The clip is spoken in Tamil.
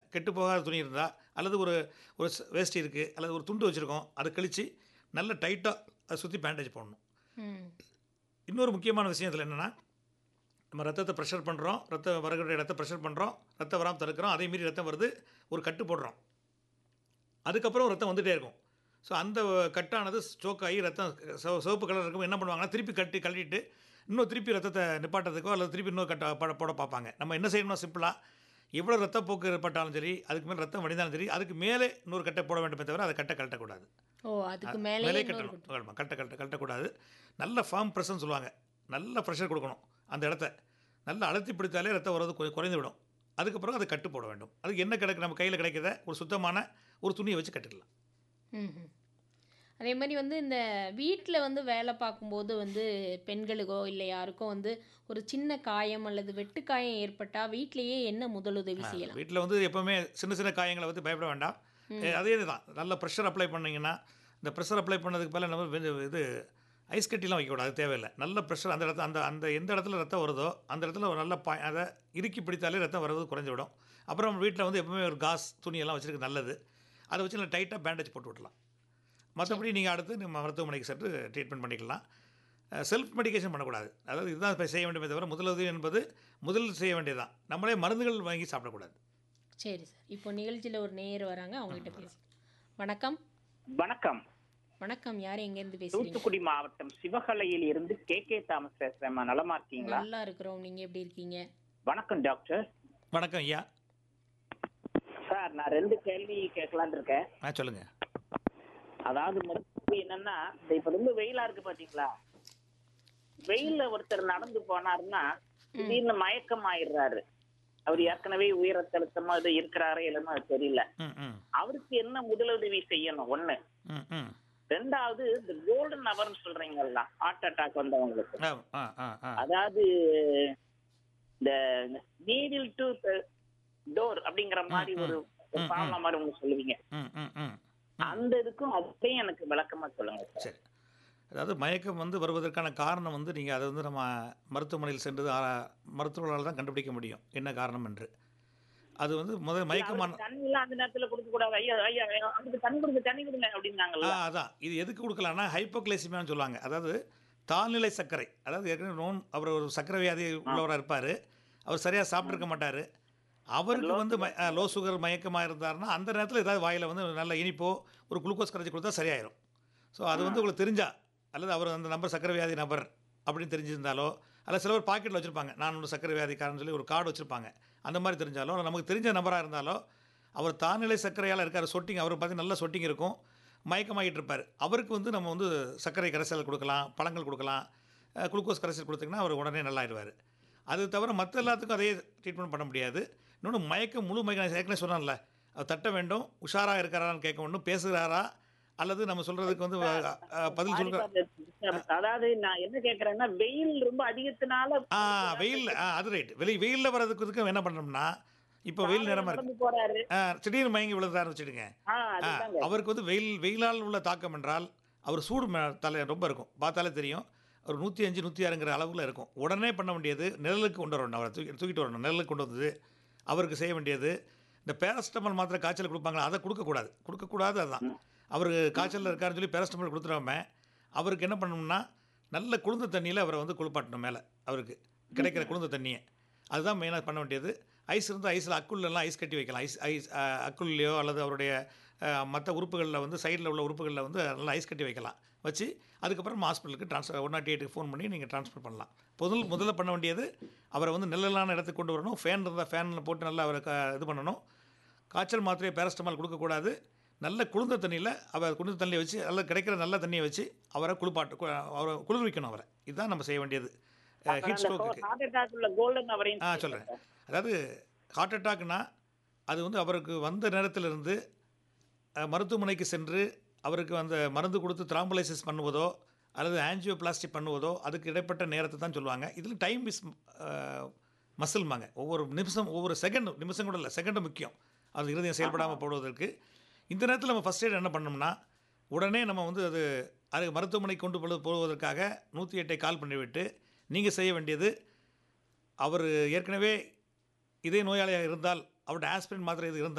கெட்டு போகாத துணி இருந்தால் அல்லது ஒரு ஒரு ஸ்- வேஷ்டி இருக்குது அல்லது ஒரு துண்டு வச்சுருக்கோம் அதை கழித்து நல்ல டைட்டாக அதை சுற்றி பேண்டேஜ் போடணும் ம் இன்னொரு முக்கியமான விஷயம் இதில் என்னென்னா நம்ம ரத்தத்தை ப்ரெஷர் பண்ணுறோம் ரத்தம் வரக்கூடிய இடத்த ப்ரெஷர் பண்ணுறோம் ரத்தம் வராமல் தடுக்கிறோம் அதே மீறி ரத்தம் வருது ஒரு கட்டு போடுறோம் அதுக்கப்புறம் ரத்தம் வந்துகிட்டே இருக்கும் ஸோ அந்த கட்டானது ஸ்ட்ரோக் ஆகி ரத்தம் சிவ- சிவப்பு கலர் இருக்கும் என்ன பண்ணுவாங்கன்னா திருப்பி கட்டி கழட்டிட்டு இன்னும் திருப்பி ரத்தத்தை நிப்பாட்டத்துக்கோ அல்லது திருப்பி இன்னொரு கட்ட பட போட பார்ப்பாங்க நம்ம என்ன செய்யணும் சிம்பிளாக எவ்வளோ ரத்தப்போக்கு ஏற்பட்டாலும் சரி அதுக்கு மேலே ரத்தம் வடிந்தாலும் சரி அதுக்கு மேலே இன்னொரு கட்டை போட வேண்டுமே தவிர அதை கட்டை கழட்டக்கூடாது ஓ அதுக்கு மேலே மேலே கட்டணும் ஆமாம் கட்ட கட்ட கட்டக்கூடாது நல்ல ஃபார்ம் ப்ரெஸ்ன்னு சொல்லுவாங்க நல்ல ப்ரெஷர் கொடுக்கணும் அந்த இடத்த நல்லா அழுத்தி பிடித்தாலே ரத்தம் வர்றது குறை- குறைந்து விடும் அதுக்கப்புறம் அதை கட்டு போட வேண்டும் அதுக்கு என்ன கிடைக்கு நம்ம கையில் கிடைக்கிறத ஒரு சுத்தமான ஒரு துணியை வச்சு கட்டிடலாம் ம் அதே மாதிரி வந்து இந்த வீட்டில் வந்து வேலை பார்க்கும்போது வந்து பெண்களுக்கோ இல்லை யாருக்கோ வந்து ஒரு சின்ன காயம் அல்லது வெட்டுக்காயம் ஏற்பட்டால் வீட்டிலேயே என்ன முதலுதவி செய்யலாம் வீட்டில் வந்து எப்போவுமே சின்ன சின்ன காயங்களை வந்து பயப்பட வேண்டாம் ஏ, அதே தான் நல்ல ப்ரெஷர் அப்ளை பண்ணிங்கன்னா இந்த ப்ரெஷர் அப்ளை பண்ணதுக்கு மேலே நம்ம வெ- இது ஐஸ் கட்டிலாம் வைக்கக்கூடாது அது தேவையில்லை நல்ல ப்ரெஷர் அந்த இடத்துல அந்த அந்த எந்த இடத்துல ரத்தம் வருதோ அந்த இடத்துல ஒரு நல்ல பா அதை இறுக்கி பிடித்தாலே ரத்தம் வர்றது குறைஞ்சு விடும் அப்புறம் வீட்டில் வந்து எப்பவுமே ஒரு காஸ் துணியெல்லாம் வச்சுருக்கு நல்லது அதை வச்சு நல்லா டைட்டாக பேண்டேஜ் போட்டு விடலாம் மற்றபடி நீங்கள் அடுத்து நம்ம மருத்துவமனைக்கு சென்று ட்ரீட்மெண்ட் பண்ணிக்கலாம் செல்ஃப் மெடிகேஷன் பண்ணக்கூடாது அதாவது இதுதான் இப்போ செய்ய வேண்டியமே தவிர முதலுதவி என்பது முதலில் செய்ய வேண்டியதுதான் நம்மளே மருந்துகள் வாங்கி சாப்பிடக்கூடாது சரி சார் இப்போ நிகழ்ச்சியில் ஒரு நேயர் வராங்க அவங்ககிட்ட பேசலாம் வணக்கம் வணக்கம் வணக்கம் யார் எங்கேருந்து பேசுறீங்க தூத்துக்குடி மாவட்டம் சிவகலையில் இருந்து கே கே தாமஸ் பேசுறேம்மா நலமா இருக்கீங்களா நல்லா இருக்கிறோம் நீங்கள் எப்படி இருக்கீங்க வணக்கம் டாக்டர் வணக்கம் ஐயா சார் நான் ரெண்டு கேள்வி கேட்கலான்னு இருக்கேன் ஆ சொல்லுங்கள் அதாவது முதல்ல என்னன்னா இந்த இப்ப ரொம்ப வெயிலா இருக்கு பாத்தீங்களா வெயில்ல ஒருத்தர் நடந்து போனாருன்னா திடீர்னு மயக்கம் ஆயிடுறாரு அவர் ஏற்கனவே உயரத்தழுத்தமா இது இருக்கிறாரே இல்லைன்னு அது தெரியல ம் ம் அவருக்கு என்ன முதலுதவி செய்யணும் ஒண்ணு ம் ம் ரெண்டாவது இந்த கோல்டன் அவர்னு சொல்றீங்கல்ல ஹார்ட் அட்டாக் வந்தவங்களுக்கு ஆ ஆ ஆ ஆ அதாவது இந்த நீடில் டு டோர் அப்படிங்கிற மாதிரி ஒரு ப்ராப்ளம் மாதிரி ஒண்ணு சொல்லுவீங்க ம் ம் ம் அந்த இதுக்கும் அப்படியே எனக்கு விளக்கமா சொல்லுங்க சார் சரி அதாவது மயக்கம் வந்து வருவதற்கான காரணம் வந்து நீங்கள் அதை வந்து நம்ம மருத்துவமனையில் சென்று ஆ- மருத்துவர்களால் தான் கண்டுபிடிக்க முடியும் என்ன காரணம் என்று அது வந்து முதல் மயக்கமான தண்ணி எல்லாம் அந்த நேரத்துல கொடுக்க கூடாது ஐயா ஐயா ஐயா, அவருக்கு தண்ணி கொடுங்க தண்ணி கொடுங்க ஆ அப்படின்னாங்கல்ல அதான் இது எதுக்கு கொடுக்கலாம்னா ஹைப்போக்ளைசிமியான்னு சொல்லுவாங்க அதாவது தாழ்நிலை சர்க்கரை அதாவது ஏற்கனவே நோன் அவர் ஒரு சர்க்கரை வியாதி உள்ளவராக இருப்பார் அவர் சரியாக சாப்பிட்ருக்க மாட்டார் அவருக்கு வந்து லோ சுகர் மயக்கமாக இருந்தாருன்னா அந்த நேரத்தில் ஏதாவது வாயில் வந்து நல்ல இனிப்போ ஒரு குளுக்கோஸ் கரைச்சி கொடுத்தா சரியாயிரும் ஸோ அது வந்து உங்களுக்கு தெரிஞ்சா அல்லது அவர் அந்த நம்பர் சர்க்கரை வியாதி நபர் அப்படின்னு தெரிஞ்சிருந்தாலோ அல்ல சில பேர் பாக்கெட்டில் வச்சுருப்பாங்க நான் ஒரு சர்க்கரை வியாதிக்காரன்னு சொல்லி ஒரு கார்டு வச்சுருப்பாங்க அந்த மாதிரி தெரிஞ்சாலோ அல்ல நமக்கு தெரிஞ்ச நபராக இருந்தாலோ அவர் தாழ்நிலை சர்க்கரையால் இருக்கார் சொட்டிங் அவர் பார்த்து நல்ல சொட்டிங் இருக்கும் மயக்கமாகிட்டு இருப்பார் அவருக்கு வந்து நம்ம வந்து சர்க்கரை கரைசல் கொடுக்கலாம் பழங்கள் கொடுக்கலாம் அஹ் குளுக்கோஸ் கரைசல் கொடுத்தீங்கன்னா அவர் உடனே நல்லாயிடுவார் அது தவிர மற்ற எல்லாத்துக்கும் அதே ட்ரீட்மெண்ட் பண்ண முடியாது இன்னொன்று மயக்கம் முழு மயக்கம் நான் ஏற்கனவே சொன்னேன்ல அவர் தட்ட வேண்டும் உஷாராக இருக்கிறாரான்னு கேட்க வேண்டும் பேசுகிறாரா அல்லது நம்ம சொல்கிறதுக்கு வந்து அஹ், அஹ், பதில் சொல்கிற அதாவது நான் என்ன கேக்குறேன்னா வெயில் ரொம்ப அதிகத்தினால ஆ வெயில் ஆ அது ரைட் வெளி வெயிலில் வர்றதுக்கு இதுக்கு என்ன பண்ணோம்னா இப்போ வெயில் நேரமாக இருக்கு நடந்து போறாரு ஆ, திடீர்னு மயங்கி விழுந்தாருன்னு வச்சுடுங்க ஆ ஆ, அதுதாங்க அவருக்கு வந்து வெயில் வெயிலால் உள்ள தாக்கம் என்றால் அவர் சூடு மே- தலை ரொம்ப இருக்கும் பார்த்தாலே தெரியும் ஒரு நூற்றி அஞ்சு நூற்றி ஆறுங்கிற அளவில் இருக்கும் உடனே பண்ண வேண்டியது நிழலுக்கு கொண்டு வரணும் அவரை தூக்கி தூக்கிட்டு வரணும் நிழலுக்கு கொண்டு வந்து அவருக்கு செய்ய வேண்டியது இந்த பேரஸ்டமல் மாத்திரை காய்ச்சல் கொடுப்பாங்களா அதை கொடுக்கக்கூடாது கொடுக்கக்கூடாது அதுதான் அவர் காய்ச்சலில் இருக்காருன்னு சொல்லி பேரஸ்டமல் கொடுத்துடாம அவருக்கு என்ன பண்ணணும்னா நல்ல குளிர்ந்த தண்ணியில் அவரை வந்து குளிப்பாட்டணும் மேலே அவருக்கு கிடைக்கிற குளிர்ந்த தண்ணியை அதுதான் மெயினாக பண்ண வேண்டியது ஐஸ் இருந்தால் ஐஸில் அக்குள்ளெல்லாம் ஐஸ் கட்டி வைக்கலாம் ஐஸ் ஐஸ் அஹ், அக்குள்லையோ அல்லது அவருடைய மற்ற உறுப்புகளில் வந்து சைடில் உள்ள உறுப்புகளில் வந்து நல்லா ஐஸ் கட்டி வைக்கலாம் வச்சு அதுக்கப்புறம் ஹாஸ்பிட்டலுக்கு ட்ரான்ஸ்ஃபர் ஒன் நாட்டி எயிட்டுக்கு ஃபோன் பண்ணி நீங்கள் ட்ரான்ஸ்ஃபர் பண்ணலாம் முதல் முதல்ல பண்ண வேண்டியது அவரை வந்து நிழலான இடத்துக்கு கொண்டு வரணும் ஃபேன் இருந்தால் ஃபேனில் போட்டு நல்லா அவரை க இது பண்ணணும் காய்ச்சல் மாத்திரையை பேரஸ்டமால் கொடுக்கக்கூடாது நல்ல குளிர்ந்த தண்ணியில் அவர் குளிர்ந்த தண்ணியை வச்சு நல்லா கிடைக்கிற நல்ல தண்ணியை வச்சு அவரை குளிப்பாட்டு கு- அவரை குளிர்விக்கணும் அவரை இதுதான் நம்ம செய்ய வேண்டியது ஹீட் ஸ்ட்ரோக்குக்கு ஹார்ட் அட்டாக் உள்ள கோல்டன் அவரையும் ஆ சொல்கிறேன் அதாவது ஹார்ட் அட்டாக்னா அது வந்து அவருக்கு வந்த நேரத்திலிருந்து அஹ், மருத்துவமனைக்கு சென்று அவருக்கு அந்த மருந்து கொடுத்து த்ராம்பலைசிஸ் பண்ணுவதோ அல்லது ஆஞ்சியோபிளாஸ்டி பண்ணுவதோ அதுக்கு இடைப்பட்ட நேரத்தை தான் சொல்லுவாங்க இதில் டைம் இஸ் மசில்மாங்க ஒவ்வொரு நிமிஷம் ஒவ்வொரு செகண்ட் நிமிஷம் கூட இல்லை செகண்டும் முக்கியம் அது இருதயம் செயல்படாமல் போடுவதற்கு இந்த நேரத்தில் நம்ம ஃபஸ்ட் எய்ட் என்ன பண்ணோம்னா உடனே நம்ம வந்து அது அது மருத்துவமனைக்கு கொண்டு போவது போவதற்காக நூற்றி எட்டை கால் பண்ணிவிட்டு நீங்கள் செய்ய வேண்டியது அவர் ஏற்கனவே இதே நோயாளியாக இருந்தால் அவருடைய ஆஸ்பிரின் மாத்திரை இது இருந்தால்